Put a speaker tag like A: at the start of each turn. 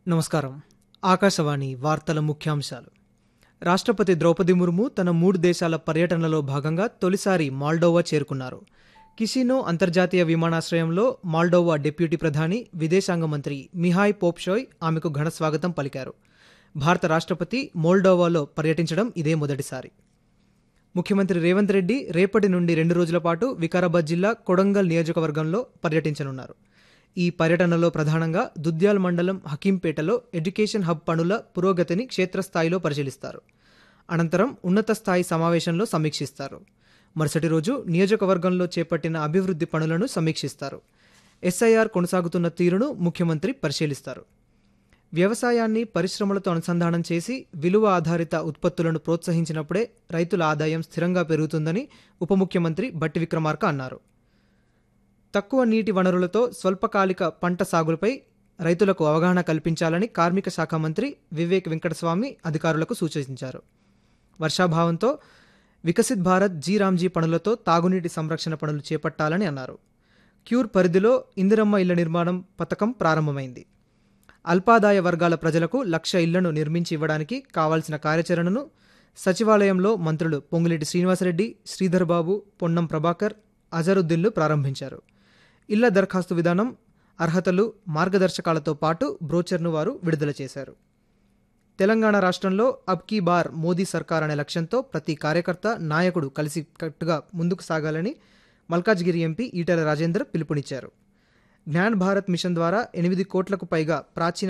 A: నమస్కారం ఆకాశవాణి వార్తల ముఖ్యాంశాలు రాష్ట్రపతి ద్రౌపది ముర్ము తన మూడు దేశాల పర్యటనలో భాగంగా తొలిసారి మాల్డోవా చేరుకున్నారు కిసినో అంతర్జాతీయ విమానాశ్రయంలో మాల్డోవా డిప్యూటీ ప్రధాని విదేశాంగ మంత్రి మిహాయ్ పోప్షోయ్ ఆమెకు ఘన స్వాగతం పలికారు భారత రాష్ట్రపతి మోల్డోవాలో పర్యటించడం ఇదే మొదటిసారి ముఖ్యమంత్రి రేవంత్ రెడ్డి రేపటి నుండి రెండు రోజుల పాటు వికారాబాద్ జిల్లా కొడంగల్ నియోజకవర్గంలో పర్యటించనున్నారు ఈ పర్యటనలో ప్రధానంగా దుద్యాల్ మండలం హకీంపేటలో ఎడ్యుకేషన్ హబ్ పనుల పురోగతిని క్షేత్రస్థాయిలో పరిశీలిస్తారు అనంతరం ఉన్నత స్థాయి సమావేశంలో సమీక్షిస్తారు మరుసటి రోజు నియోజకవర్గంలో చేపట్టిన అభివృద్ధి పనులను సమీక్షిస్తారు ఎస్ఐఆర్ కొనసాగుతున్న తీరును ముఖ్యమంత్రి పరిశీలిస్తారు వ్యవసాయాన్ని పరిశ్రమలతో అనుసంధానం చేసి విలువ ఆధారిత ఉత్పత్తులను ప్రోత్సహించినప్పుడే రైతుల ఆదాయం స్థిరంగా పెరుగుతుందని ఉప ముఖ్యమంత్రి బట్టి విక్రమార్క అన్నారు తక్కువ నీటి వనరులతో స్వల్పకాలిక పంట సాగులపై రైతులకు అవగాహన కల్పించాలని కార్మిక శాఖ మంత్రి వివేక్ వెంకటస్వామి అధికారులకు సూచించారు వర్షాభావంతో వికసిత్ భారత్ జీ రామ్జీ పనులతో తాగునీటి సంరక్షణ పనులు చేపట్టాలని అన్నారు క్యూర్ పరిధిలో ఇందిరమ్మ ఇళ్ల నిర్మాణం పథకం ప్రారంభమైంది అల్పాదాయ వర్గాల ప్రజలకు లక్ష ఇళ్లను నిర్మించి ఇవ్వడానికి కావాల్సిన కార్యాచరణను సచివాలయంలో మంత్రులు పొంగులేటి శ్రీనివాసరెడ్డి శ్రీధర్ బాబు పొన్నం ప్రభాకర్ అజరుద్దీన్లు ప్రారంభించారు ఇళ్ల దరఖాస్తు విధానం అర్హతలు మార్గదర్శకాలతో పాటు బ్రోచర్ను వారు విడుదల చేశారు తెలంగాణ రాష్ట్రంలో అబ్ కీ బార్ మోదీ సర్కార్ అనే లక్ష్యంతో ప్రతి కార్యకర్త నాయకుడు కలిసి కట్టుగా ముందుకు సాగాలని మల్కాజ్గిరి ఎంపీ ఈటెల రాజేందర్ పిలుపునిచ్చారు జ్ఞాన్ భారత్ మిషన్ ద్వారా ఎనిమిది కోట్లకు పైగా ప్రాచీన